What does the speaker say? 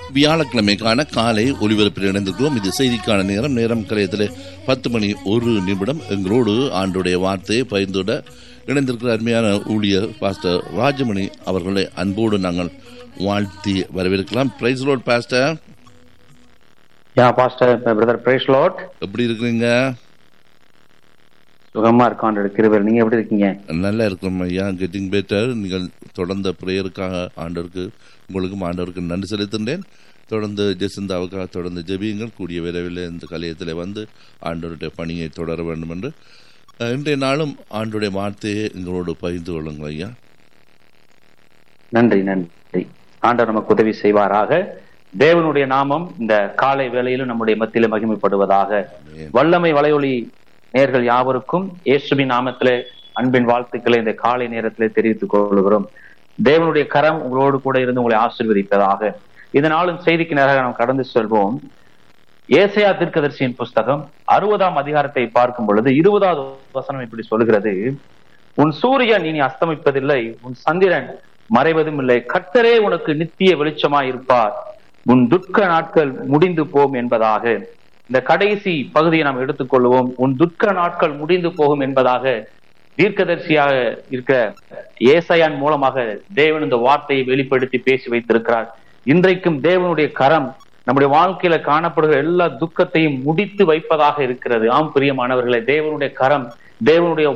வியாழக்கிழமைக்கான காலை ஒலிபரப்பில் இணைந்திருக்கிறோம் இது செய்திக்கான நேரம் நேரம் கலையத்தில் பத்து மணி ஒரு நிமிடம் எங்களோடு ஆண்டுடைய வார்த்தையை பகிர்ந்துவிட இணைந்திருக்கிற அருமையான ஊழியர் பாஸ்டர் ராஜமணி அவர்களை அன்போடு நாங்கள் வாழ்த்தி வரவேற்கலாம் praise Lord pastor yeah pastor brother praise Lord எப்படி இருக்கிறீங்க சுகமா இருக்கான் கிருபர் நீங்க எப்படி இருக்கீங்க நல்லா இருக்கிறோம் ஐயா கெட்டிங் பெட்டர் நீங்கள் தொடர்ந்த ப்ரேயருக்காக ஆண்டவருக்கு உங்களுக்கும் ஆண்டவருக்கு நன்றி செலுத்துகின்றேன் தொடர்ந்து ஜெசிந்தாவுக்காக தொடர்ந்து ஜெபியுங்கள் கூடிய விரைவில் இந்த கலையத்தில் வந்து ஆண்டவருடைய பணியை தொடர வேண்டும் என்று அஹ், இன்றைய நாளும் ஆண்டுடைய வார்த்தையை எங்களோடு பகிர்ந்து கொள்ளுங்கள் ஐயா நன்றி நன்றி ஆண்டவர் நமக்கு உதவி செய்வாராக தேவனுடைய நாமம் இந்த காலை வேளையிலும் நம்முடைய மத்தியில மகிமைப்படுவதாக வல்லமை வலையொலி நேர்கள் யாவருக்கும் இயேசுவின் நாமத்திலே அன்பின் வாழ்த்துக்களை இந்த காலை நேரத்திலே தெரிவித்துக் கொள்கிறோம் தேவனுடைய கரம் உங்களோடு கூட இருந்து உங்களை ஆசீர்வதிப்பதாக இதனாலும் செய்திக்கு நேராக நாம் கடந்து செல்வோம் ஏசையா தீர்க்கதரிசியின் புஸ்தகம் அறுபதாம் அதிகாரத்தை பார்க்கும் பொழுது இருபதாவது வசனம் இப்படி சொல்கிறது உன் சூரியன் இனி அஸ்தமிப்பதில்லை உன் சந்திரன் மறைவதும் இல்லை கர்த்தரே உனக்கு நித்திய வெளிச்சமாய் இருப்பார் உன் துக்க நாட்கள் முடிந்து போம் என்பதாக இந்த கடைசி பகுதியை நாம் எடுத்துக்கொள்வோம் உன் துக்க நாட்கள் முடிந்து போகும் என்பதாக தீர்க்கதரிசியாக இருக்கிற ஏசையான் மூலமாக தேவன் இந்த வார்த்தையை வெளிப்படுத்தி பேசி வைத்திருக்கிறார் இன்றைக்கும் தேவனுடைய கரம் நம்முடைய வாழ்க்கையில காணப்படுகிற எல்லா துக்கத்தையும் முடித்து வைப்பதாக இருக்கிறது ஆம் பிரியமானவர்களே தேவனுடைய கரம் தேவனுடைய